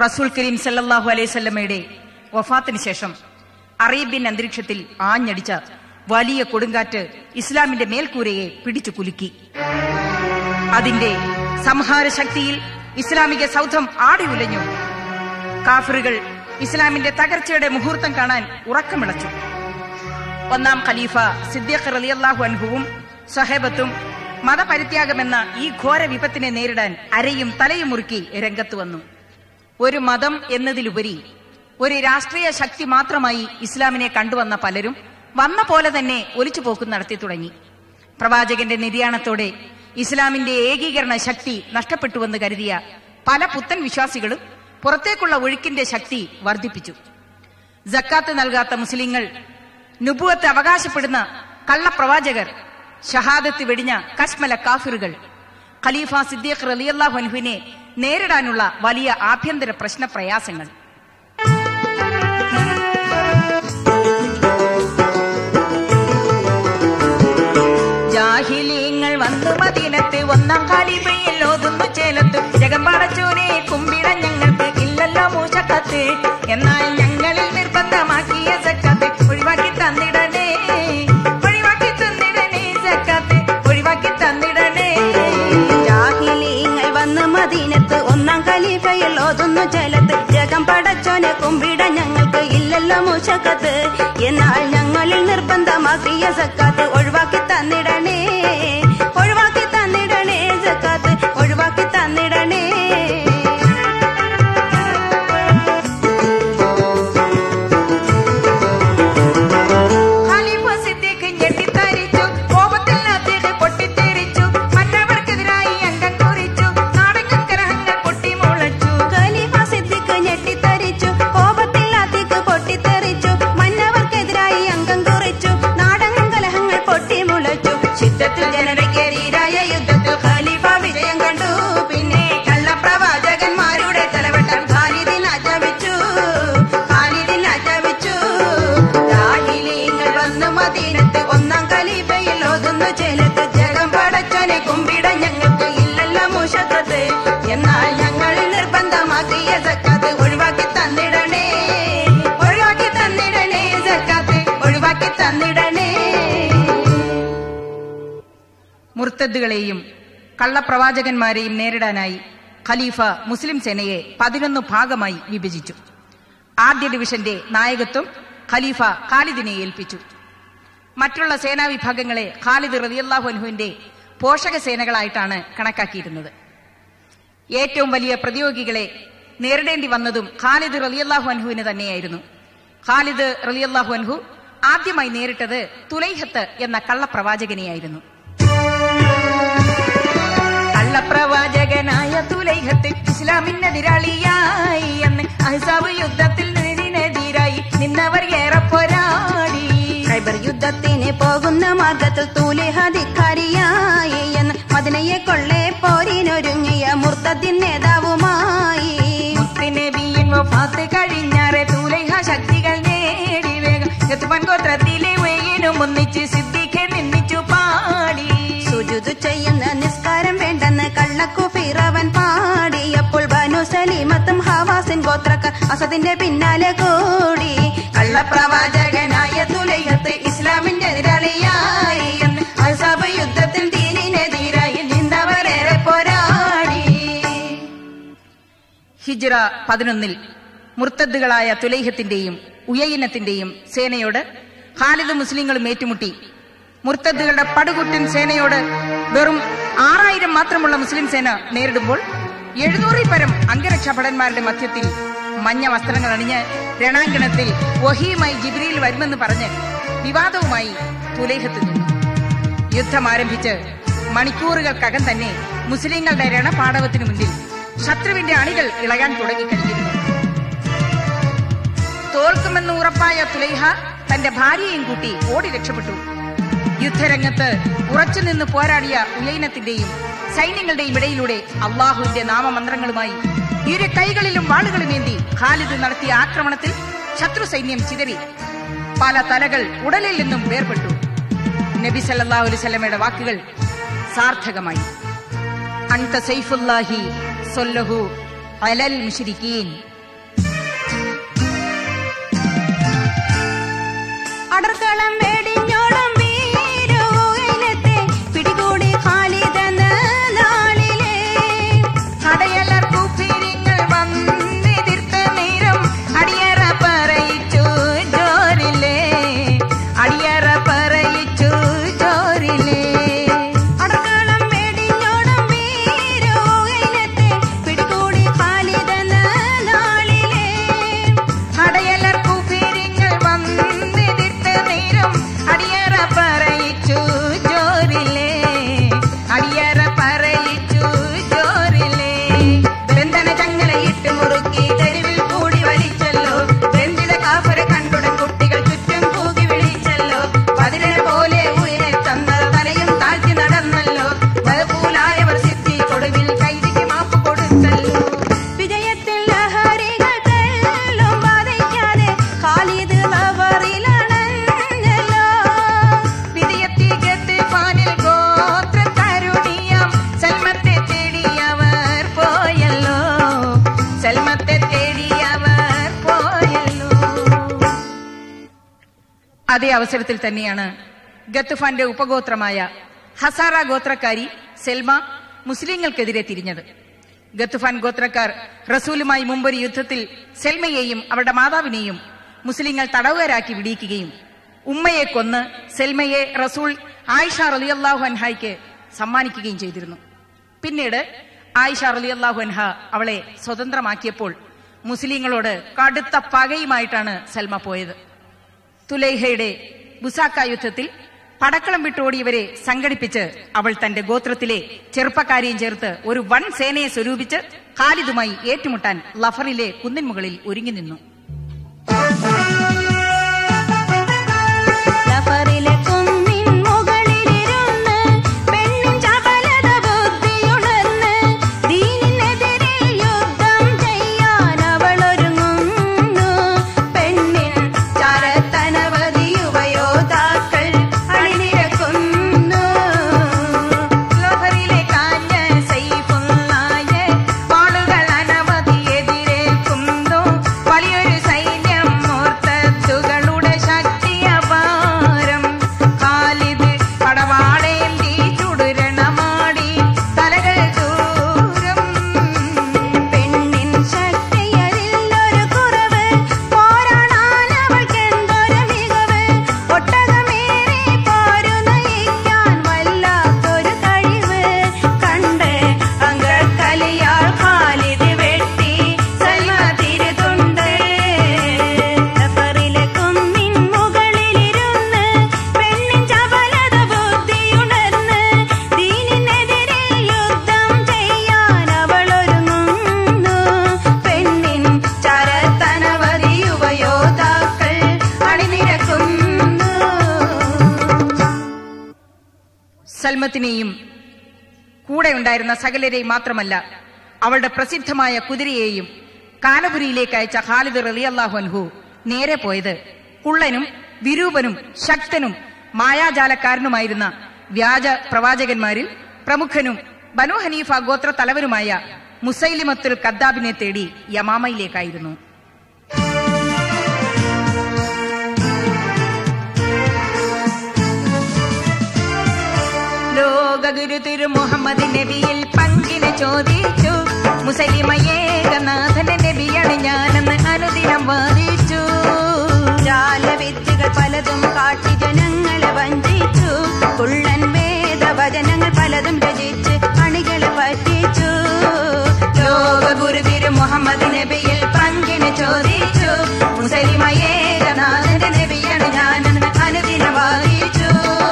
റസൂൽ കരീം സല്ലല്ലാഹു അലൈഹി സ്വല്ലമയുടെ വഫാത്തിന് ശേഷം അറേബ്യൻ അന്തരീക്ഷത്തിൽ ആഞ്ഞടിച്ച വലിയ കൊടുങ്കാറ്റ് ഇസ്ലാമിന്റെ മേൽക്കൂരയെ പിടിച്ചു കുലുക്കി അതിന്റെ സംഹാര ശക്തിയിൽ ഇസ്ലാമിക സൗധം ആടി ഉലഞ്ഞു കാഫറുകൾ ഇസ്ലാമിന്റെ തകർച്ചയുടെ മുഹൂർത്തം കാണാൻ ഉറക്കമിളച്ചു ഒന്നാം ഖലീഫ സിദ്ദീഖ് റളിയല്ലാഹു അൻഹുവും സഹേബത്തും മതപരിത്യാഗമെന്ന ഈ ഘോര വിപത്തിനെ നേരിടാൻ അരയും തലയും മുറുക്കി രംഗത്ത് വന്നു ഒരു മതം എന്നതിലുപരി ഒരു രാഷ്ട്രീയ ശക്തി മാത്രമായി ഇസ്ലാമിനെ കണ്ടുവന്ന പലരും വന്ന പോലെ തന്നെ ഒലിച്ചുപോക്കും നടത്തി തുടങ്ങി പ്രവാചകന്റെ നിര്യാണത്തോടെ ഇസ്ലാമിന്റെ ഏകീകരണ ശക്തി നഷ്ടപ്പെട്ടുവെന്ന് കരുതിയ പല പുത്തൻ വിശ്വാസികളും പുറത്തേക്കുള്ള ഒഴുക്കിന്റെ ശക്തി വർദ്ധിപ്പിച്ചു ജക്കാത്ത് നൽകാത്ത മുസ്ലിങ്ങൾ നുബുവത്ത് അവകാശപ്പെടുന്ന കള്ളപ്രവാചകർ ഷഹാദത്ത് വെടിഞ്ഞ കശ്മല കാഫിറുകൾ ഖലീഫ സിദ്ദീഖ് റലിയല്ലാഹു അൻഹുവിനെ നേരിടാനുള്ള വലിയ ആഭ്യന്തര പ്രശ്ന പ്രയാസങ്ങൾ ജാഹിലീങ്ങൾ വന്നു മദീനത്ത് ഒന്നാം ഖലീഫയിൽ ഓതുന്നു ചേലത്ത് ജഗം പടച്ചോനെ കുമ്പിട ഞങ്ങൾക്ക് ഇല്ലല്ലോ മൂശക്കത്ത് എന്നാൽ ഞങ്ങളിൽ നിർബന്ധമാക്കിയ സക്കാത്ത് ഒഴിവാക്കി തന്നിടണേ ഒഴിവാക്കി തന്നിടണേ സക്കാത്ത് ഒഴിവാക്കി തന്നിടണേ ജാഹിലീങ്ങൾ വന്ന് മദീനത്ത് ഒന്നാം ഖലീഫയിൽ ഓതുന്നു ചെലത്ത് ജഗം പടച്ചോനെ കുമ്പിട ഞങ്ങൾക്ക് ഇല്ലല്ലോ മൂശക്കത്ത് എന്നാൽ ഞങ്ങളിൽ നിർബന്ധമാക്കിയ സക്കാത്ത് ഒഴിവാക്കി തന്നിടണേ ഒഴിവാക്കി തന്നിടണേ സക്കാത്ത് ഒഴിവാക്കി തന്നിടണേ ഖലീഫ സിദ്ദീഖ് ഞെട്ടിത്തരിച്ചു കോപത്തിൽ അദ്ദേഹം പൊട്ടിത്തെറിച്ചു മന്നവർക്കെതിരായി അംഗം കുറിച്ചു നാടകം കലഹങ്ങൾ പൊട്ടിമുളച്ചു ഖലീഫ സിദ്ദിഖ് ഞെട്ടിത്തരിച്ചു കോപത്തിൽ അതിക്ക് പൊട്ടിത്തെറിച്ചു മന്നവർക്കെതിരായി അംഗം കുറിച്ചു നാടകം കലഹങ്ങൾ പൊട്ടിമുളച്ചു ചിത്തത്തിൽ ജനതയ്ക്കെതിരായ യുദ്ധത്തിൽ ഖലീഫ വിജയം കണ്ടു പിന്നെ കള്ളപ്രവാചകന്മാരുടെ തലവെട്ടം ഖാലിദിൻ ആചമിച്ചു ഖാലിദിൻ ആചമിച്ചു ജാഹിലീങ്ങൾ വന്നു മദീനത്ത് ഒന്നാം ഖലീഫയിൽ ഓതുന്നു ചേലത്ത് ജഗം പടച്ചോനെ കുമ്പിട ഞങ്ങൾക്ക് ഇല്ലല്ലോ മൂശക്കത്ത് എന്നാൽ ഞങ്ങൾ നിർബന്ധമാക്കിയ സക്കാത്ത് ഒഴിവാക്കി തന്നിടണേ ഒഴിവാക്കി തന്നിടണേ സക്കാത്ത് ഒഴിവാക്കി തന്നിടണേ മുർത്തദ്ദുകളെയും കള്ളപ്രവാചകന്മാരെയും നേരിടാനായി ഖലീഫ മുസ്ലിം സേനയെ പതിനൊന്ന് ഭാഗമായി വിഭജിച്ചു ആദ്യ ഡിവിഷന്റെ നായകത്വം ഖലീഫ ഖാലിദിനെ ഏൽപ്പിച്ചു മറ്റുള്ള സേനാ വിഭാഗങ്ങളെ ഖാലിദ് റളിയല്ലാഹു അൻഹുവിന്റെ പോഷക സേനകളായിട്ടാണ് കണക്കാക്കിയിരുന്നത് ഏറ്റവും വലിയ പ്രതിയോഗികളെ നേരിടേണ്ടി വന്നതും ഖാലിദ് റളിയല്ലാഹു അൻഹുവിന് തന്നെയായിരുന്നു ഖാലിദ് റളിയല്ലാഹു അൻഹു ആദ്യമായി നേരിട്ടത് തുലൈഹത്ത് എന്ന കള്ളപ്രവാചകനെയായിരുന്നു കള്ളപ്രവാചകനായ തുലൈഹത്ത് ഇസ്ലാമിനെതിരാളിയായി എന്ന് അഹ്സാബ് യുദ്ധത്തിൽ നിതിനെതിരായി നിന്നവർ ഏറെ പോരാടി ഖൈബർ യുദ്ധത്തിന് പോകുന്ന മാർഗത്തിൽ തൂലിഹധികാരിയായി എന്ന് മദനയെ കൊള്ളെ പോരിനൊരുങ്ങിയ മുർത്തദ്ദിൻ നേതാവുമായി മുത്തുനബിയിൻ വഫാത്ത് കഴിഞ്ഞാറെ തുലൈഹ ശക്തികൾ നേടി വേഗം യത്മൻ ഗോത്രത്തിലെ വയ്യനും ഒന്നിച്ച് സിദ്ദിഖെ നിന്ദിച്ചു പാടി സുജുദു ചെയ്യുന്ന നിസ്കാരം വേണ്ടെന്ന് കള്ളക്കുഫീറവൻ പാടിയപ്പോൾ ബനു സലീമത്തും ഹവാസിൻ ഗോത്രക്കാർ അസദിന്റെ പിന്നാലെ കൂടി കള്ളപ്രവാചകനായ തുലയത്ത് ഇസ്ലാമിന്റെ എതിരാളിയായി എന്ന് അഹ്സാബ് യുദ്ധത്തിൽ ദീനിനെതിരായി നിന്നവരേറെ പോരാടി ഹിജ്റ പതിനൊന്നിൽ മുർത്തദ്ദുകളായ തുലൈഹത്തിന്റെയും ഉയയിനത്തിന്റെയും സേനയോട് ഖാലിദ് മുസ്ലിങ്ങളും ഏറ്റുമുട്ടി മുർത്തദ്ദുകളുടെ പടുകുറ്റൻ സേനയോട് വെറും ആറായിരം മാത്രമുള്ള മുസ്ലിം സേന നേരിടുമ്പോൾ എഴുന്നൂറിൽ പരം അംഗരക്ഷാഭടന്മാരുടെ മധ്യത്തിൽ മഞ്ഞ വസ്ത്രങ്ങൾ അണിഞ്ഞ് രണാങ്കണത്തിൽ വഹിയുമായി ജിബ്രിയിൽ വരുമെന്ന് പറഞ്ഞ് വിവാദവുമായി തുലൈഹത്ത് നിന്നു യുദ്ധം ആരംഭിച്ച് മണിക്കൂറുകൾക്കകം തന്നെ മുസ്ലിങ്ങളുടെ രണപാടവത്തിനു മുന്നിൽ ശത്രുവിന്റെ അണികൾ ഇളകാൻ തുടങ്ങിക്കഴിഞ്ഞിരുന്നു തോൽക്കുമെന്ന് ഉറപ്പായ തുലൈഹ തന്റെ ഭാര്യയെയും കൂട്ടി ഓടി രക്ഷപ്പെട്ടു യുദ്ധരംഗത്ത് ഉറച്ചുനിന്ന് പോരാടിയ ഉയൈനത്തിന്റെയും സൈന്യങ്ങളുടെയും ഇടയിലൂടെ അള്ളാഹുവിന്റെ നാമമന്ത്രങ്ങളുമായി ഇരു കൈകളിലും വാളുകളുമേന്തി ഖാലിദ് നടത്തിയ ആക്രമണത്തിൽ ശത്രു സൈന്യം ചിതറി പല തലകൾ ഉടലിൽ നിന്നും വേർപെട്ടു നബി സല്ലല്ലാഹു അലൈഹി വസല്ലമയുടെ വാക്കുകൾ സാർത്ഥകമായി അൻത സൈഫുല്ലാഹി സൊല്ലഹു അലൽ മുശ്രിക്കീൻ അടക്കളം വെടിഞ്ഞോടും വീരുയിലത്തെ പിടികൂടി ഖാലിദെന്ന നാളിലെ അടയലർക്കു പിരിങ്ങൾ വന്നെതിർത്ത നേരം അടിയറ പറയിച്ചു ജോരിലേ അടിയറ പറയിച്ചു ജോരിലേ അടക്കളം വെടിഞ്ഞോടും വീരുയിലത്തെ പിടികൂടി ഖാലിദെന്ന നാളിലെ അടയലർക്കു പിരിങ്ങൾ വന്നെതിർത്ത നേരം അടിയറ പറയിച്ചു ജോരിലേ അടിയറ പറയിച്ചു ജോരിലേ ബന്ധന ചങ്ങലയിട്ട് മുറുക്കി തെരുവിൽ കൂടി വലിച്ചല്ലോ ബന്ധിത കാഫര കണ്ടുടൻ കുട്ടികൾ ചുറ്റും കൂകി വിളിച്ചല്ലോ പതിനെ പോലെ ഉയരെ തന്നത് തലയും താഴ്ത്തി നടന്നല്ലോ ബഹുലായവർ സിദ്ധി കൊടുവിൽ കൈതിക്ക് മാപ്പ് കൊടുത്തല്ലോ വിജയത്തിൽ ലഹരികൾ തെല്ലും ബാധിക്കാതെ ഖാലിദ് ലവറിലണഞ്ഞല്ലോ വിധിയെത്തികത്ത് പാനിൽ ഗോത്ര തരുണിയാം സൽമത്തെ തേടിയവർ പോയല്ലോ സൽമത്തെ തേടിയവർ പോയല്ലോ അതേ അവസരത്തിൽ തന്നെയാണ് ഗത്തുഫാന്റെ ഉപഗോത്രമായ ഹസാറ ഗോത്രക്കാരി സെൽമ മുസ്ലിങ്ങൾക്കെതിരെ തിരിഞ്ഞത് ഗത്തുഫാൻ ഗോത്രക്കാർ റസൂലുമായി മുമ്പൊരു യുദ്ധത്തിൽ സെൽമയെയും അവരുടെ മാതാവിനെയും മുസ്ലിങ്ങൾ തടവുകാരാക്കി വിടിയിക്കുകയും ഉമ്മയെ കൊന്ന് സെൽമയെ റസൂൽ ആയിഷ റലിയല്ലാഹു അൻഹായ്ക്ക് സമ്മാനിക്കുകയും ചെയ്തിരുന്നു പിന്നീട് ആയിഷ റലിയല്ലാഹു അൻഹ അവളെ സ്വതന്ത്രമാക്കിയപ്പോൾ മുസ്ലിങ്ങളോട് കടുത്ത പകയുമായിട്ടാണ് സൽമ പോയത് തുലൈഹയുടെ ബുസാക്ക യുദ്ധത്തിൽ പടക്കളം വിട്ടോടിയവരെ സംഘടിപ്പിച്ച് അവൾ തന്റെ ഗോത്രത്തിലെ ചെറുപ്പക്കാരെയും ചേർത്ത് ഒരു വൻ സേനയെ സ്വരൂപിച്ച് ഖാലിദുമായി ഏറ്റുമുട്ടാൻ ലഫറിലെ കുന്നിൻ മുകളിൽ ഒരുങ്ങി നിന്നു ലഫറിലെ കുന്നിൻ മുകളിലിരുന്ന് പെണ്ണിൻ ചപലത ബുദ്ധിയുണർന്ന് ദീനിനെതിരെ യുദ്ധം ചെയ്യാൻ അവളൊരുങ്ങുന്നു പെണ്ണിൻ ചരത്തനവധി യുവയോദ്ധാക്കൾ അണിനിരക്കുന്നു ലഫറിലെ കാഞ്ഞ സൈഫുള്ളായ വാളുകൾ അനവധി എതിരേൽക്കുന്നു വലിയൊരു സൈന്യം മോർത്തത്തുകളുടെ ശക്തി അപാരം ഖാലിദ് പടവാളേന്തി ചുടുരണമാടി തലകൾ ദൂരം പെണ്ണിൻ ശക്തിയതില്ലൊരു കുറവ് പോരാടാൻ അവൾക്കെന്തൊരു മികവ് ഒട്ടകമേറെ പോരു നയിക്കാൻ വല്ലാത്തൊരു കഴിവ് കണ്ട് അങ്കക്കലിയാൾ ഖാലിദ് വെട്ടി സൽമ തിരുതുണ്ട് സഫറിലെ കുന്നിൻ മുകളിലിരുന്ന് പെണ്ണിൻ ചപലത ബുദ്ധിയുണർന്ന് ദീനിനെതിരെ യുദ്ധം ചെയ്യാൻ അവളൊരുങ്ങുന്നു പെണ്ണിൻ ചരത്തനവധി യുവയോദ്ധാക്കൾ അണിനിരക്കുന്നു സൽമത്തിനെയും കൂടെ ഉണ്ടായിരുന്ന സകലരെയും മാത്രമല്ല അവളുടെ പ്രസിദ്ധമായ കുതിരയെയും കാലപുരിയിലേക്ക് അയച്ച ഖാലിദ് റളിയല്ലാഹു അൻഹു നേരെ പോയത് കുള്ളനും വിരൂപനും ശക്തനും മായാജാലക്കാരനുമായിരുന്ന വ്യാജ പ്രവാചകന്മാരിൽ പ്രമുഖനും ബനു ഹനീഫ ഗോത്ര തലവനുമായ മുസൈലിമത്തുൽ കദ്ദാബിനെ തേടി യമാമയിലേക്കായിരുന്നു ലോകഗുരു തിരു മുഹമ്മദ് നബിയിൽ പങ്കിനെ ചോദിച്ചു മുസലിമയേകനാഥന്റെ നബിയാണ് ഞാനെന്ന് അനുദിനം വാദിച്ചു ജാലവിദ്യകൾ പലതും കാട്ടി ജനങ്ങളെ വഞ്ചിച്ചു കുള്ളൻ വേദവചനങ്ങൾ പലതും രചിച്ച് അണികളെ പറ്റിച്ചു ലോകഗുരു തിരു മുഹമ്മദ് നബിയിൽ പങ്കിനെ ചോദിച്ചു മുസലിമയേകനാഥന്റെ നബിയാണ് ഞാനെന്ന് അനുദിനം വാദിച്ചു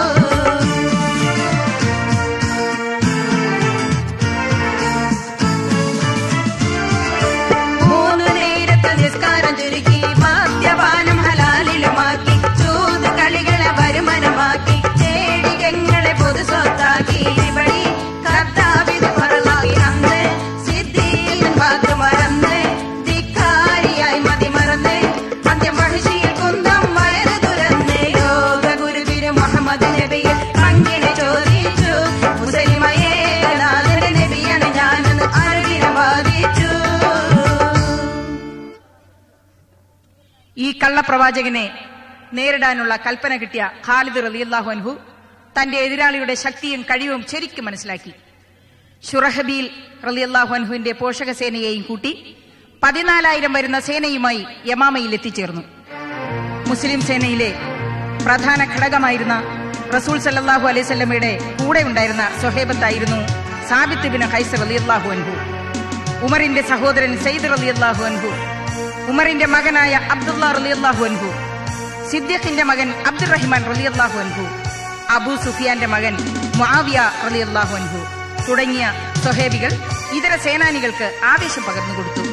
മൂന്നു നേരത്തെ നിസ്കാരം ചുരുക്കി മദ്യപാനം ഹലാലിലുമാക്കി ചൂത് കളികളെ വരുമാനമാക്കി ചേടികങ്ങളെ പൊതു സ്വത്താക്കി ഇവിടെ കർത്താവിത് പറലാക്കി അന്ന് സിദ്ധിയിൽ വാക്ക് മറന്ന് ധിക്കാരിയായി മതി മറന്ന് അന്ത്യം മഹിഷിയിൽ കുന്തം വയറ് തുറന്ന് യോഗ ഗുരു തിരു മുഹമ്മദ് നബിയിൽ പങ്കിനെ ചോദിച്ചു മുസലിമയേ നാഥന്റെ നബിയാണ് ഞാനെന്ന് അരുകിനെ വാദിച്ചു ഈ കള്ളപ്രവാചകനെ നേരിടാനുള്ള കൽപ്പന കിട്ടിയ ഖാലിദ് റലിയല്ലാഹു അൻഹു തന്റെ എതിരാളിയുടെ ശക്തിയും കഴിവും ശരിക്കും മനസ്സിലാക്കി ഷുറഹബീൽ റലിയല്ലാഹു അൻഹുവിന്റെ പോഷക സേനയെയും കൂട്ടി പതിനാലായിരം വരുന്ന സേനയുമായി യമാമയിൽ എത്തിച്ചേർന്നു മുസ്ലിം സേനയിലെ പ്രധാന ഘടകമായിരുന്ന റസൂൽ സല്ലല്ലാഹു അലൈഹി സ്വലമയുടെ കൂടെ ഉണ്ടായിരുന്ന സൊഹേബത്തായിരുന്നു സാബിത്ത് ബിൻ ഹൈസ് റലിയല്ലാഹു അൻഹു ഉമറിന്റെ സഹോദരൻ സെയ്ദ് റലിയല്ലാഹു അൻഹു ഉമറിന്റെ മകനായ അബ്ദുള്ള റലിയല്ലാഹു അൻഹു സിദ്ദീഖിന്റെ മകൻ അബ്ദുറഹിമാൻ റലിയല്ലാഹു അൻഹു അബൂ സുഫിയാന്റെ മകൻ മുആവിയ റലിയല്ലാഹു അൻഹു തുടങ്ങിയ സൊഹേബികൾ ഇതര സേനാനികൾക്ക് ആവേശം പകർന്നു കൊടുത്തു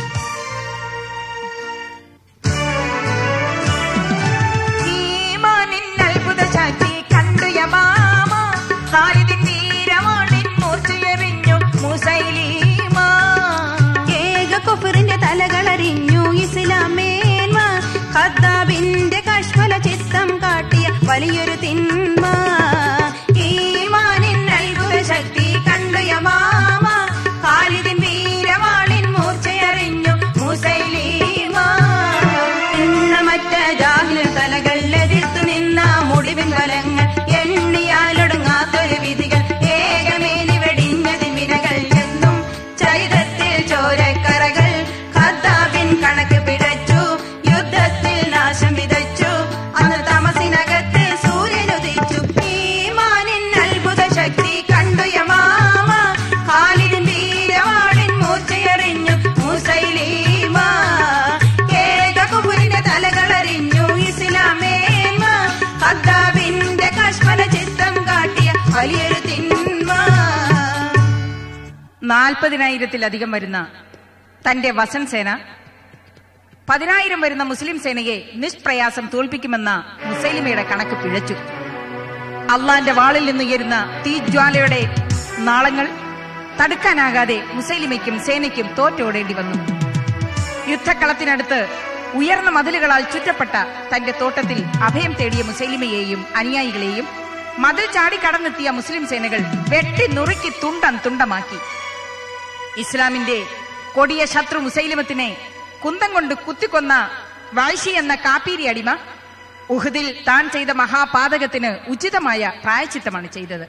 ഈമാനിൻ അത്ഭുത ശക്തി കണ്ടു യമാമ ഖാലിദിൻ വീരവാളിൻ മൂർച്ചയെറിഞ്ഞു മുസൈലീമ ഏക കുഫറിന്റെ തലകളറിഞ്ഞു ഇസ്ലാമേന്മ ഖദ്ദാബിന്റെ കഷ്മല ചിത്തം കാട്ടിയ വലിയൊരു തിന്മ ഈമാനിൻ അത്ഭുത ശക്തി കണ്ടു യമാമ ഖാലിദിൻ വീരവാളിൻ മൂർച്ചയെറിഞ്ഞു മുസൈലീമ മറ്റ ജാഹിൽ തലകൾ എതിർത്തു നിന്ന മുടിവിൻ ഫലങ്ങൾ എണ്ണിയാലൊടുങ്ങാത്തൊരു വിധികൾ ഏകമേനി വെടിഞ്ഞതിൻ വിനകൾ എന്നും ചരിതത്തിൽ ചോരക്കറകൾ ഖദ്ദാബിൻ കണക്ക് പിഴച്ചു യുദ്ധത്തിൽ നാശം വിതച്ചു അന്ന് തമസിനകത്ത് സൂര്യനുദിച്ചു ഈമാനിൻ അത്ഭുത ശക്തി കണ്ടു യമാമ ഖാലിദിൻ വീരവാളിൻ മൂർച്ചയെറിഞ്ഞു മുസൈലീമ ഏകകുപുരിന്റെ തലകളറിഞ്ഞു ഇസ്ലാമേന്മ ഖദ്ദാബിന്റെ കശ്മല ചിത്തം കാട്ടിയ വലിയൊരു തിന്മ നാൽപ്പതിനായിരത്തിലധികം വരുന്ന തന്റെ വസൻ സേന പതിനായിരം വരുന്ന മുസ്ലിം സേനയെ നിഷ്പ്രയാസം തോൽപ്പിക്കുമെന്ന മുസൈലിമയുടെ കണക്ക് പിഴച്ചു അള്ളാന്റെ വാളിൽ നിന്നുയരുന്ന തീജ്വാലയുടെ നാളങ്ങൾ തടുക്കാനാകാതെ മുസൈലിമയ്ക്കും സേനയ്ക്കും തോറ്റോടേണ്ടി വന്നു യുദ്ധക്കളത്തിനടുത്ത് ഉയർന്ന മതിലുകളാൽ ചുറ്റപ്പെട്ട തന്റെ തോട്ടത്തിൽ അഭയം തേടിയ മുസൈലിമയെയും അനുയായികളെയും മതിൽ ചാടി കടന്നെത്തിയ മുസ്ലിം സേനകൾ വെട്ടി നുറുക്കി തുണ്ടം തുണ്ടമാക്കി ഇസ്ലാമിന്റെ കൊടിയ ശത്രു മുസൈലിമത്തിനെ കുന്തം കൊണ്ട് കുത്തിക്കൊന്ന വാഴ്ചി എന്ന കാപ്പീരി അടിമ ഉഹദിൽ താൻ ചെയ്ത മഹാപാതകത്തിന് ഉചിതമായ പ്രായച്ചിത്തമാണ് ചെയ്തത്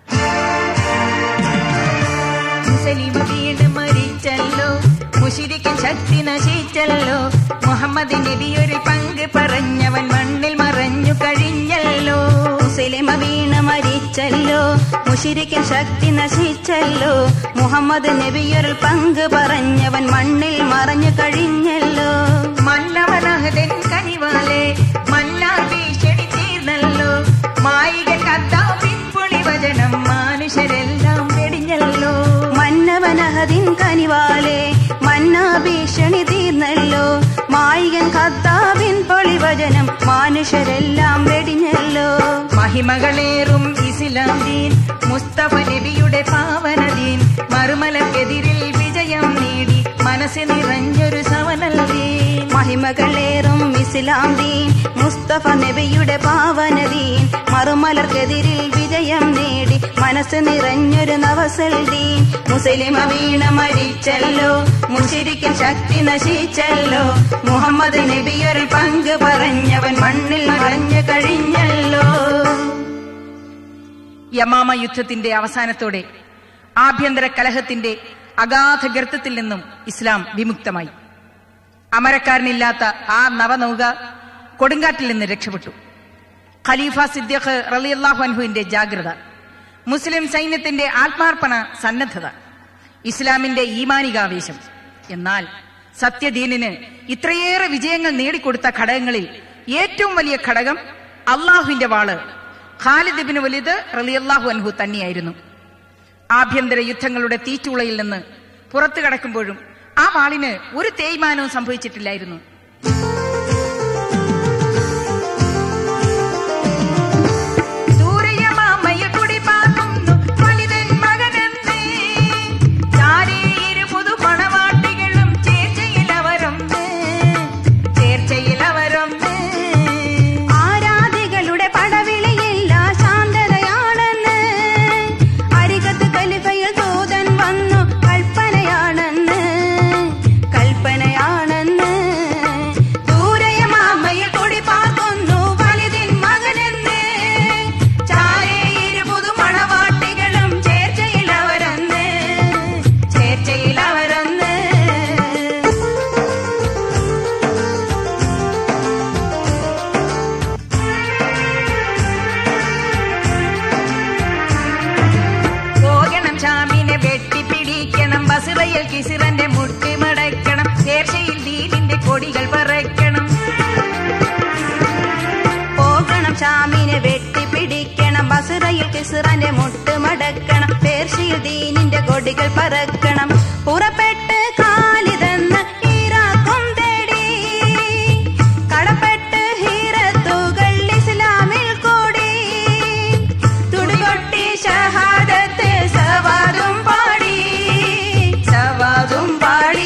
മുസലിമ വീണ് മരിച്ചല്ലോ മുഷിരിക്കൻ ശക്തി നശിച്ചല്ലോ മുഹമ്മദ് നബി ഒരു പങ്ക് പറഞ്ഞവൻ മണ്ണിൽ മറഞ്ഞു കഴിഞ്ഞല്ലോ മുസ്ലിമ വീണ് മരിച്ചല്ലോ മുഷിരിക്കൻ ശക്തി നശിച്ചല്ലോ മുഹമ്മദ് നബിയൊരു പങ്ക് പറഞ്ഞവൻ മണ്ണിൽ മറഞ്ഞു കഴിഞ്ഞല്ലോ മന്നവനഹതൻ കനിവാലെ മന്നാർ ഭീഷണി തീർന്നല്ലോ മായികൻ കത്താപ്പിൻ പുളി വചനം മനുഷ്യരെല്ലാം വെടിഞ്ഞല്ലോ മന്നവനഹദിൻ കനിവാലെ മന്നാ ഭീഷണി തീർന്നല്ലോ മായികൻ ഖത്താബിൻ പൊളിവചനം മനുഷ്യരെല്ലാം വെടിഞ്ഞല്ലോ മഹിമകളേറും ഇസ്ലാം ദീൻ മുസ്തഫ നബിയുടെ പാവനദീൻ മറുമലക്കെതിരിൽ വിജയം നേടി മനസ്സിൽ നിറഞ്ഞൊരു സവനൽ ദീൻ മഹിമകളേറും ഇസ്ലാം ദീൻ മുസ്തഫ നബിയുടെ പാവനദീൻ മറുമലർക്കെതിരിൽ വിജയം നേടി മനസ്സ് നിറഞ്ഞൊരു നവസൽ ദീൻ മുസ്ലിമ വീണ മരിച്ചല്ലോ മുഷിരിക്കൻ ശക്തി നശിച്ചല്ലോ മുഹമ്മദ് നബിയൊരു പങ്ക് പറഞ്ഞവൻ മണ്ണിൽ മറഞ്ഞു കഴിഞ്ഞല്ലോ യമാമ യുദ്ധത്തിന്റെ അവസാനത്തോടെ ആഭ്യന്തര കലഹത്തിന്റെ അഗാധ ഗർത്തത്തിൽ നിന്നും ഇസ്ലാം വിമുക്തമായി അമരക്കാരനില്ലാത്ത ആ നവനൗക കൊടുങ്കാറ്റിൽ നിന്ന് രക്ഷപ്പെട്ടു ഖലീഫ സിദ്ദീഖ് റളിയല്ലാഹു അൻഹുവിന്റെ ജാഗ്രത മുസ്ലിം സൈന്യത്തിന്റെ ആത്മാർപ്പണ സന്നദ്ധത ഇസ്ലാമിന്റെ ഈമാനികാവേശം എന്നാൽ സത്യദീനിന് ഇത്രയേറെ വിജയങ്ങൾ നേടിക്കൊടുത്ത ഘടകങ്ങളിൽ ഏറ്റവും വലിയ ഘടകം അള്ളാഹുവിന്റെ വാള് ഖാലിദ് ബിൻ വലിദ് റളിയല്ലാഹു അൻഹു തന്നെയായിരുന്നു ആഭ്യന്തര യുദ്ധങ്ങളുടെ തീച്ചൂളയിൽ നിന്ന് പുറത്തു കടക്കുമ്പോഴും ആ വാളിന് ഒരു തേയ്മാനവും സംഭവിച്ചിട്ടില്ലായിരുന്നു സൂര്യമാമയ കുടി പാർക്കുന്നു വലിതൻ മകനെന്ന് ചാരേയിരു പുതു പണവാട്ടികളും ചേർച്ചയിലവരൊന്ന് ചേർച്ചയിലവരൊന്ന് ആരാധികളുടെ പടവിളിയില്ല ശാന്തതയാണെന്ന് അരികത്ത് കലിഫയിൽ ദൂതൻ വന്നു കൽപ്പനയാണെന്ന് കൽപ്പനയാണെന്ന് ബസറയിൽ കിസിറന്റെ മുട്ടി മടക്കണം പേർച്ചയിൽ ദീനിന്റെ കൊടികൾ പറക്കണം പോകണം ഷാമിനെ വെട്ടിപ്പിടിക്കണം ബസുറയിൽ കിസുറന്റെ മുട്ട് മടക്കണം പേർഷ്യയിൽ ദീനിന്റെ കൊടികൾ പറക്കണം പുറപ്പെട്ട് കാലിതെന്ന് ഈറാക്കും തേടി കടപ്പെട്ട് ഹീറത്തുകൾ ഇസ്ലാമിൽ കൂടി തുടികൊട്ടി ഷഹാദത്ത് സവാദും പാടി സവാദും പാടി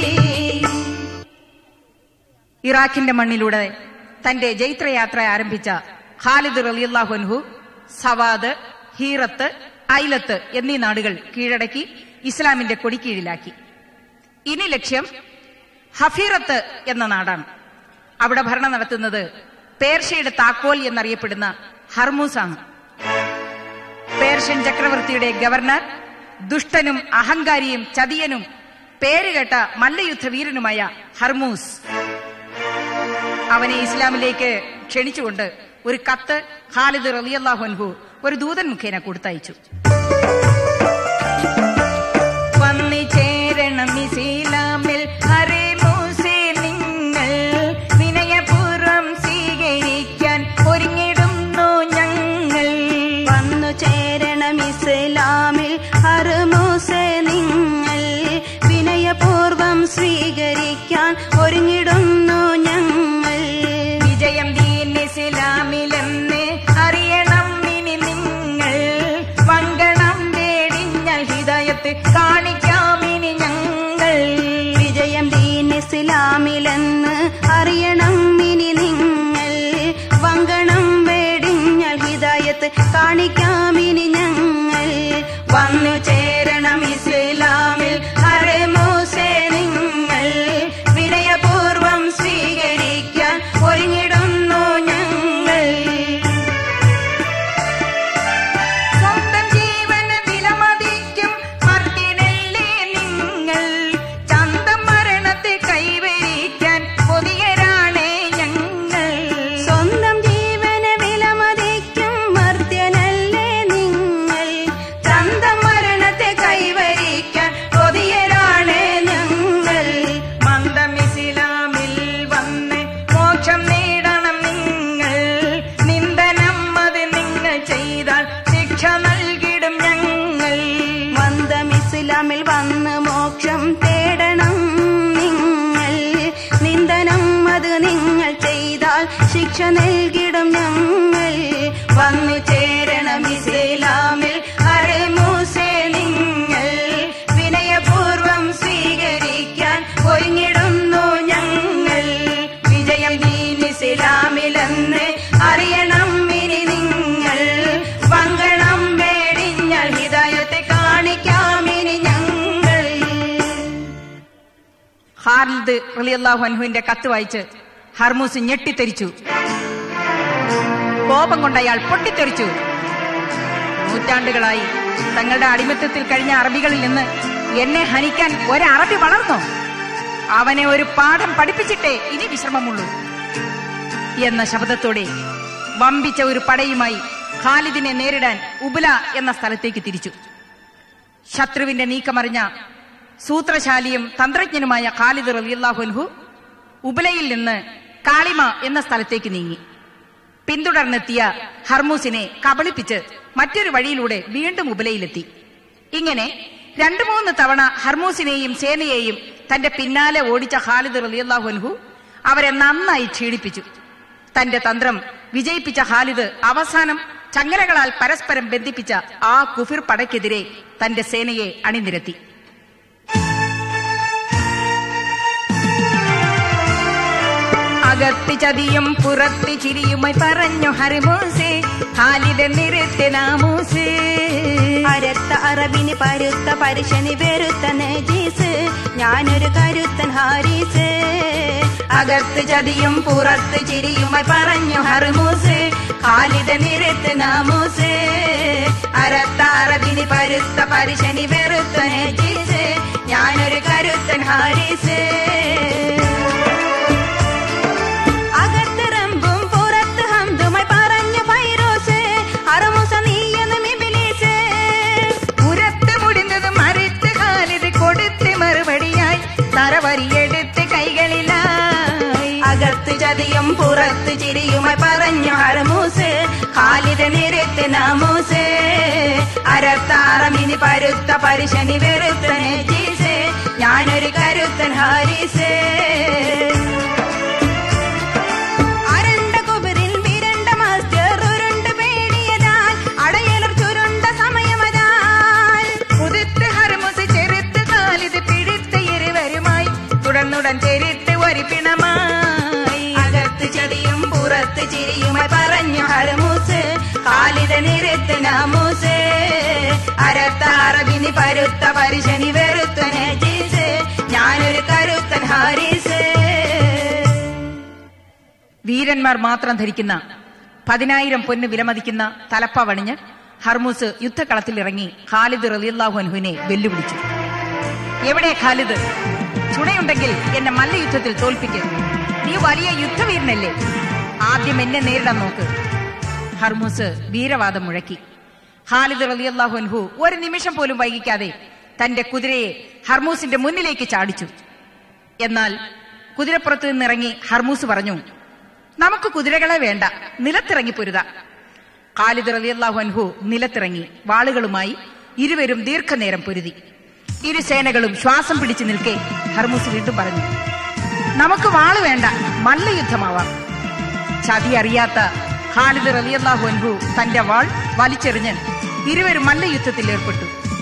ഇറാഖിന്റെ മണ്ണിലൂടെ തന്റെ ജൈത്രയാത്ര ആരംഭിച്ച ഖാലിദ് റലിയല്ലാഹു അൻഹു സവാദ് ഹീറത്ത് ഐലത്ത് എന്നീ നാടുകൾ കീഴടക്കി ഇസ്ലാമിന്റെ കൊടിക്കീഴിലാക്കി ഇനി ലക്ഷ്യം ഹഫീറത്ത് എന്ന നാടാണ് അവിടെ ഭരണം നടത്തുന്നത് പേർഷ്യയുടെ താക്കോൽ എന്നറിയപ്പെടുന്ന ഹർമൂസാണ് പേർഷ്യൻ ചക്രവർത്തിയുടെ ഗവർണർ ദുഷ്ടനും അഹങ്കാരിയും ചതിയനും പേരുകേട്ട മല്ലയുദ്ധ വീരനുമായ ഹർമൂസ് അവനെ ഇസ്ലാമിലേക്ക് ക്ഷണിച്ചുകൊണ്ട് ഒരു കത്ത് ഖാലിദ് റളിയല്ലാഹു അൻഹു ഒരു ദൂതൻ മുഖേന കൊടുത്തയച്ചു വന്നു ചേരണം ഇസ്ലാമിൽ ഹരേ മൂസേ നിങ്ങൾ വിനയപൂർവം സ്വീകരിക്കാൻ ഒരുങ്ങിടുന്നു ഞങ്ങൾ വന്നു ചേരണം ഇസ്ലാമിൽ ഹർമൂസെ നിങ്ങൾ വിനയപൂർവം സ്വീകരിക്കാൻ ഒരുങ്ങിടുന്നു ഞങ്ങൾ വിജയം ദീൻ ഇസ്ലാമിലെന്ന് അറിയണം ഇനി നിങ്ങൾ വങ്കണം വേടിഞ്ഞൽ ഹിദയത്ത് കാണിക്കാം ഇനി ഞങ്ങൾ വിജയം ദീൻ ഇസ്ലാമിലെന്ന് അറിയണം ഇനി നിങ്ങൾ വങ്കണം വേടിഞ്ഞൽ ഹിദായത്ത് കാണിക്കാം ഇനി ഞങ്ങൾ വന്നു ചേരണം ഇസ്ലാമിൽ ഹരേ മൂസേ നിങ്ങൾ വിനയപൂർവം സ്വീകരിക്കാൻ ഒരുങ്ങിടുന്നു ഞങ്ങൾ സ്വന്തം ജീവന് വിലമതിക്കും മർത്തിനല്ലേ നിങ്ങൾ ചന്തം മരണത്തെ കൈവരിക്കാൻ കൊതിയരാണേ ഞങ്ങൾ സ്വന്തം ജീവനെ വിലമതിക്കും മർത്യനല്ലേ നിങ്ങൾ ചന്തം മരണത്തെ കൈവരിക്കാൻ കൊതിയരാണ് ഞങ്ങൾ മന്ദം ഇസ്ലാമിൽ വന്ന് മോക്ഷം നേടണം നിങ്ങൾ നിന്ദനം അത് നിങ്ങൾ ചെയ്താൽ ശിക്ഷ നൽകിടും ഞങ്ങൾ മന്ദം ഇസ്ലാമിൽ വന്ന് മോക്ഷം തേടണം നിങ്ങൾ നിന്ദനം അത് നിങ്ങൾ ചെയ്താൽ ശിക്ഷ നൽകിടും ഞങ്ങൾ വന്നു ചേരണം ഇസ്ലാമിൽ ഹരേ മൂസേ നിങ്ങൾ വിനയപൂർവം സ്വീകരിക്കാൻ ഒരുങ്ങിടുന്നു ഞങ്ങൾ വിജയം ദീൻ ഇസ്ലാമിലെന്ന് അറിയണം ഇനി നിങ്ങൾ വങ്കണം വേടിഞ്ഞൽ ഹിദായത്തെ കാണിക്കാം ഇനി ഞങ്ങൾ ഖാലിദ് റളിയല്ലാഹു അൻഹുവിന്റെ കത്ത് വായിച്ച് ഹർമൂസ് ഞെട്ടിത്തെരിച്ചു കോപം കൊണ്ട് അയാൾ പൊട്ടിത്തെറിച്ചു നൂറ്റാണ്ടുകളായി തങ്ങളുടെ അടിമത്തത്തിൽ കഴിഞ്ഞ അറബികളിൽ നിന്ന് എന്നെ ഹനിക്കാൻ ഒരറബി വളർന്നോ അവനെ ഒരു പാഠം പഠിപ്പിച്ചിട്ടേ ഇനി വിശ്രമമുള്ളൂ എന്ന ശബ്ദത്തോടെ വമ്പിച്ച ഒരു പടയുമായി ഖാലിദിനെ നേരിടാൻ ഉബുല എന്ന സ്ഥലത്തേക്ക് തിരിച്ചു ശത്രുവിന്റെ നീക്കമറിഞ്ഞ സൂത്രശാലിയും തന്ത്രജ്ഞനുമായ ഖാലിദ് റളിയല്ലാഹു അൻഹു ഉബലയിൽ നിന്ന് കാളിമ എന്ന സ്ഥലത്തേക്ക് നീങ്ങി പിന്തുടർന്നെത്തിയ ഹർമൂസിനെ കബളിപ്പിച്ച് മറ്റൊരു വഴിയിലൂടെ വീണ്ടും ഉബലയിലെത്തി ഇങ്ങനെ രണ്ടു മൂന്ന് തവണ ഹർമൂസിനെയും സേനയെയും തന്റെ പിന്നാലെ ഓടിച്ച ഖാലിദ് റളിയല്ലാഹു അൻഹു അവരെ നന്നായി ക്ഷീണിപ്പിച്ചു തന്റെ തന്ത്രം വിജയിപ്പിച്ച ഖാലിദ് അവസാനം ചങ്ങലകളാൽ പരസ്പരം ബന്ധിപ്പിച്ച ആ കുഫിർ പടയ്ക്കെതിരെ തന്റെ സേനയെ അണിനിരത്തി അകത്ത് ചതിയും പുറത്ത് ചിരിയുമായി പറഞ്ഞു ഹർമൂസേ ഖാലിദ് നിറുത്തി നാമൂസേ അരത്ത അറബിന് പരുത്ത പരുഷന് വെറുത്ത നജീസ് ഞാനൊരു കരുത്തൻ ഹാരീസ് അകത്ത് ചതിയും പുറത്ത് ചിരിയുമായി പറഞ്ഞു ഹർമൂസ് ഖാലിദ് നിറുത്ത് നാമൂസ് അരത്ത അറബിന് പരുത്ത പരിശനി വെറുത്ത നജീസ് ഞാനൊരു കരുത്തൻ ഹാരിസ് അകത്ത് റമ്പും പുറത്ത് ഹംദുമായി പറഞ്ഞു ഫൈറോസ് അറമുസ നീയെന്നും ഇബിലീസ് പുറത്ത് മുടിഞ്ഞത് മറിത്ത് ഖാലിദ് കൊടുത്ത് ചതിയും പുറത്ത് ചിരിയുമായി പറഞ്ഞു ഹർമൂസ് ഖാലിദ് നിരത്ത് നാമൂസ് അരത്താറമിനി പരുത്ത പരുഷനി വെറുത്ത നജീസ് ഞാനൊരു കരുത്തൻ ഹാരിസ് അരണ്ട കുബിറിൽ വിരണ്ട മാസ്റ്റർ ഉരുണ്ട് പേടിയതാൽ അടയലർ ചുരുണ്ട സമയമതാൽ ഉദിത്ത് ഹർമുസ് ചെറുത്ത് കാലിത് പിടിത്ത് ഇരുവരുമായി തുടർന്നുടൻ ചെരുത്ത് ഒരു പിണമായി അകത്ത് ചതിയും പുറത്ത് ചിരിയുമായി പറഞ്ഞു ഹർമൂസ് കാലിത നിരത്ത് നാമൂസ് അരത്ത അറബിനി പരുത്ത പരിശനി വെറുത്ത നജീസ് ഞാനൊരു കരുത്തൻ ഹാരിസ് വീരന്മാർ മാത്രം ധരിക്കുന്ന പതിനായിരം പൊന്ന് വിലമതിക്കുന്ന തലപ്പാവണിഞ്ഞ് ഹർമൂസ് യുദ്ധക്കളത്തിലിറങ്ങി ഖാലിദ് റലിയല്ലാഹു അൻഹുവിനെ വെല്ലുവിളിച്ചു എവിടെ ഖാലിദ് ചുണയുണ്ടെങ്കിൽ എന്നെ മല്ലയുദ്ധത്തിൽ തോൽപ്പിക്കും നീ വലിയ യുദ്ധവീരനല്ലേ ആദ്യം എന്നെ നേരിടാൻ നോക്ക് ഹർമൂസ് വീരവാദം മുഴക്കി ഖാലിദ് റലിയല്ലാഹു അൻഹു ഒരു നിമിഷം പോലും വൈകിക്കാതെ തന്റെ കുതിരയെ ഹർമൂസിന്റെ മുന്നിലേക്ക് ചാടിച്ചു എന്നാൽ കുതിരപ്പുറത്ത് നിന്നിറങ്ങി ഹർമൂസ് പറഞ്ഞു നമുക്ക് കുതിരകളെ വേണ്ട നിലത്തിറങ്ങി പൊരുത ഖാലിദ് റളിയല്ലാഹു അൻഹു നിലത്തിറങ്ങി വാളുകളുമായി ഇരുവരും ദീർഘനേരം പൊരുതി ഇരു സേനകളും ശ്വാസം പിടിച്ചു നിൽക്കെ ഹർമൂസ് വീണ്ടും പറഞ്ഞു നമുക്ക് വാള് വേണ്ട മല്ലയുദ്ധമാവാം ചതി അറിയാത്ത ഖാലിദ് റളിയല്ലാഹു അൻഹു തന്റെ വാൾ വലിച്ചെറിഞ്ഞ് ഇരുവരും മല്ലയുദ്ധത്തിൽ ഏർപ്പെട്ടു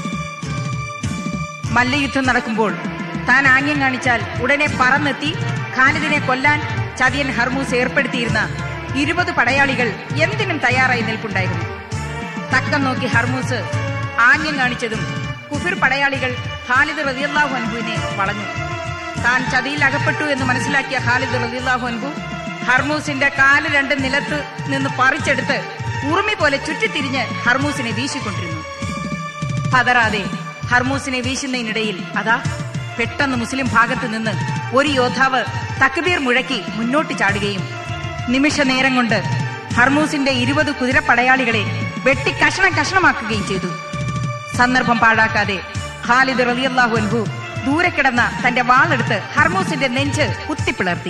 മല്ലയുദ്ധം നടക്കുമ്പോൾ താൻ ആംഗ്യം കാണിച്ചാൽ ഉടനെ പറന്നെത്തി ഖാലിദിനെ കൊല്ലാൻ ചതിയൻ ഹർമൂസ് ഏർപ്പെടുത്തിയിരുന്ന ഇരുപത് പടയാളികൾ എന്തിനും തയ്യാറായി നിൽപ്പുണ്ടായിരുന്നു തക്കം നോക്കി ഹർമൂസ് ആംഗ്യം കാണിച്ചതും കുഫിർ പടയാളികൾ ഖാലിദ് റളിയല്ലാഹു അൻഹുവിനെ വളഞ്ഞു താൻ ചതിയിൽ അകപ്പെട്ടു എന്ന് മനസ്സിലാക്കിയ ഖാലിദ് റളിയല്ലാഹു അൻഹു ഹർമൂസിന്റെ കാല് രണ്ട് നിലത്ത് നിന്ന് പറിച്ചെടുത്ത് ഉറുമി പോലെ ചുറ്റിത്തിരിഞ്ഞ് ഹർമൂസിനെ വീശിക്കൊണ്ടിരുന്നു പതറാതെ ഹർമൂസിനെ വീശുന്നതിനിടയിൽ അതാ പെട്ടെന്ന് മുസ്ലിം ഭാഗത്ത് നിന്ന് ഒരു യോദ്ധാവ് തക്ബീർ മുഴക്കി മുന്നോട്ട് ചാടുകയും നിമിഷ നേരം കൊണ്ട് ഹർമൂസിന്റെ ഇരുപത് കുതിരപ്പടയാളികളെ വെട്ടി കഷണം കഷണമാക്കുകയും ചെയ്തു സന്ദർഭം പാഴാക്കാതെ ഖാലിദ് റളിയല്ലാഹു അൻഹു ദൂരെ കിടന്ന തന്റെ വാളെടുത്ത് ഹർമൂസിന്റെ നെഞ്ച് കുത്തിപ്പിളർത്തി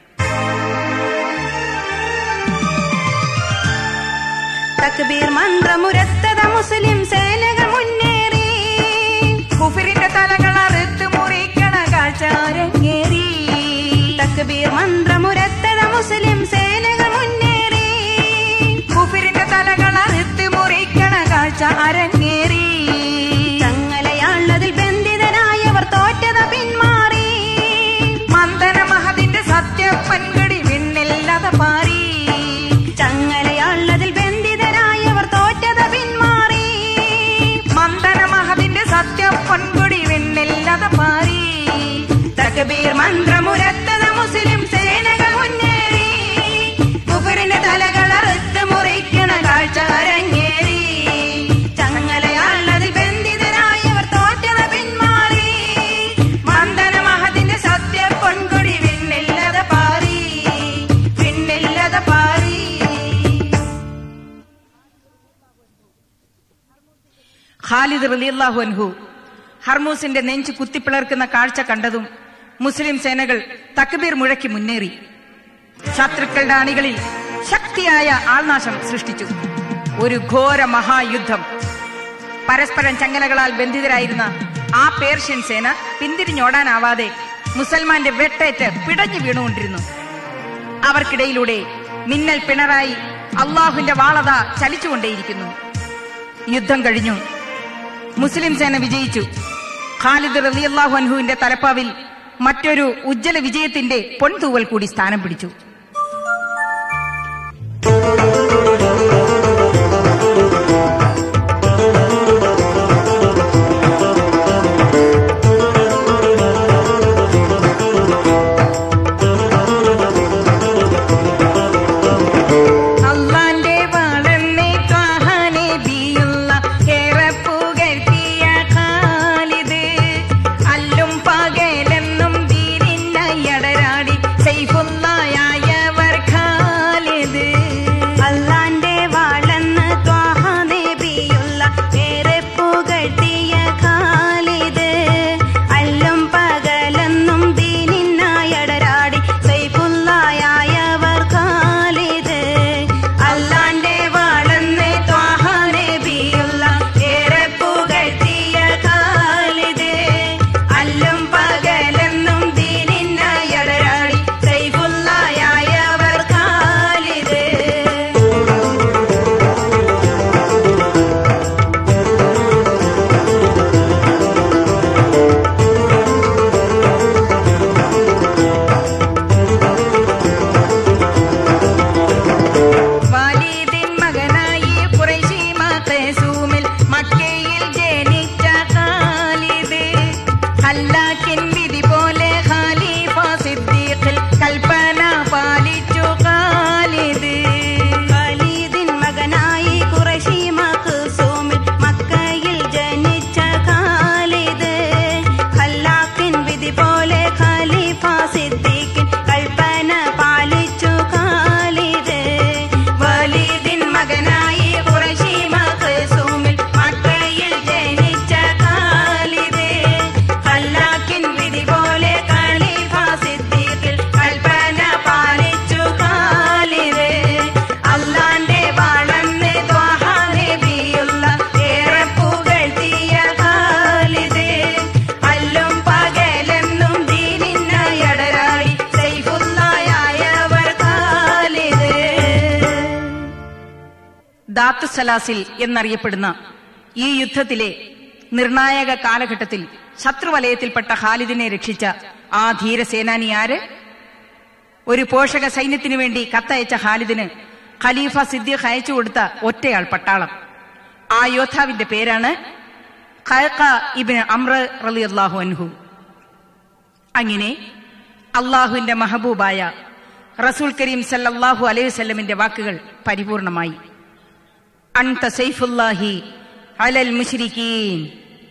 തക്ബീർ മന്ത്രമുരത്തത മുസ്ലിം സേനകൾ മുന്നേറി കുഫിരിന്റെ തലകൾ അറുത്ത് മുറിക്കണ കാഴ്ച അരങ്ങേറി തക്ബീർ മന്ത്രമുരത്തത മുസ്ലിം സേനകൾ മുന്നേറി കുഫിരിന്റെ തലകൾ അറുത്ത് മുറിക്കണ കാഴ്ച അരങ്ങേറി ചങ്ങലയാളതിൽ ബന്ധിതരായവർ തോറ്റത പിന്മാറി മന്ദന മഹതിന്റെ സത്യപ്പൻകടി വിണ്ണില്ലാതെ പാറി ചങ്ങലയാളതിൽ ബന്ധിതരായവർ തോറ്റത പിന്മാറി മന്ദന മഹതിന്റെ സത്യപ്പൊൻകുടി വിണ്ണില്ലാതെ പാറി തക്ബീർ മന്ത്രമുരത്തത മുസ്ലിം സേനകൾ മുന്നേറി കുഫറിന്റെ തലകൾ അറുത്ത് മുറിക്കണ കാഴ്ച അരങ്ങേറി ചങ്ങലയാളതിൽ ബന്ധിതരായവർ തോറ്റത പിന്മാറി മന്ദന മഹതിന്റെ സത്യ പൊൻകുടി വിണ്ണില്ലത പാറി വിണ്ണില്ലത പാറി ഖാലിദ് റളിയല്ലാഹു അൻഹു ഹർമൂസിന്റെ നെഞ്ച് കുത്തിപ്പിളർക്കുന്ന കാഴ്ച കണ്ടതും മുസ്ലിം സേനകൾ തക്ബീർ മുഴക്കി മുന്നേറി ശത്രുക്കളുടെ അണികളിൽ ശക്തിയായ ആൾനാശം സൃഷ്ടിച്ചു ഒരു ഘോര മഹായുദ്ധം പരസ്പരം ചങ്ങലകളാൽ ബന്ധിതരായിരുന്ന ആ പേർഷ്യൻ സേന പിന്തിരിഞ്ഞോടാനാവാതെ മുസൽമാന്റെ വെട്ടേറ്റ് പിടഞ്ഞു വീണുകൊണ്ടിരുന്നു അവർക്കിടയിലൂടെ മിന്നൽ പിണറായി അള്ളാഹുവിന്റെ വാളത ചലിച്ചുകൊണ്ടേയിരിക്കുന്നു യുദ്ധം കഴിഞ്ഞു മുസ്ലിം സേന വിജയിച്ചു ഖാലിദ് റളിയല്ലാഹു അൻഹുവിന്റെ തലപ്പാവിൽ മറ്റൊരു ഉജ്ജ്വല വിജയത്തിന്റെ പൊൻതൂവൽ കൂടി സ്ഥാനം പിടിച്ചു അള്ളാന്റെ വളർന്നേ ത്വാഹാനെ ബിയുള്ള ഏറെ പുകഴ്ത്തിയ ഖാലിദ് അല്ലും പകലെന്നും ദീനിന്നയടരാടി സൈഫുള്ളായവർ ഖാലിദ് അല്ലാ ദാത്ത് സലാസിൽ എന്നറിയപ്പെടുന്ന ഈ യുദ്ധത്തിലെ നിർണായക കാലഘട്ടത്തിൽ ശത്രുവലയത്തിൽപ്പെട്ട ഖാലിദിനെ രക്ഷിച്ച ആ ധീരസേനാനി ആര് ഒരു പോഷക സൈന്യത്തിനു വേണ്ടി കത്തയച്ച ഖാലിദിന് ഖലീഫ സിദ്ദീഖ് അയച്ചു കൊടുത്ത ഒറ്റയാൾ പട്ടാളം ആ യോദ്ധാവിന്റെ പേരാണ് ഖൽഖ ഇബ്നു അമ്ര റളിയല്ലാഹു അൻഹു അങ്ങനെ അള്ളാഹുവിന്റെ മഹബൂബായ റസൂൽ കരീം സല്ലല്ലാഹു അലൈഹി വസല്ലമിന്റെ വാക്കുകൾ പരിപൂർണമായി അൻത സൈഫുല്ലാഹി അലൽ മുശ്രിക്കീൻ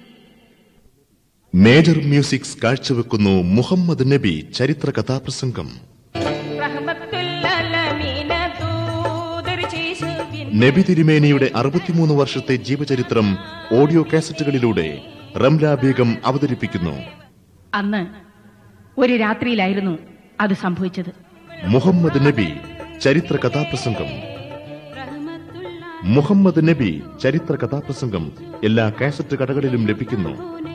മേജർ മ്യൂസിക്സ് കാഴ്ചവെക്കുന്നു മുഹമ്മദ് നബി ചരിത്ര കഥാപ്രസംഗം റഹ്മത്തുല്ലലമീന തൂതർ ശിശുവിൻ നബി തിരുമേനിയുടെ അറുപത്തിമൂന്ന് വർഷത്തെ ജീവചരിത്രം ഓഡിയോ കാസറ്റുകളിലൂടെ റംല ബീഗം അവതരിപ്പിക്കുന്നു അന്ന് ഒരു രാത്രിയിലായിരുന്നു അത് സംഭവിച്ചത് മുഹമ്മദ് നബി ചരിത്ര കഥാപ്രസംഗം മുഹമ്മദ് നബി ചരിത്ര കഥാപ്രസംഗം എല്ലാ കാസറ്റ് കടകളിലും ലഭിക്കുന്നു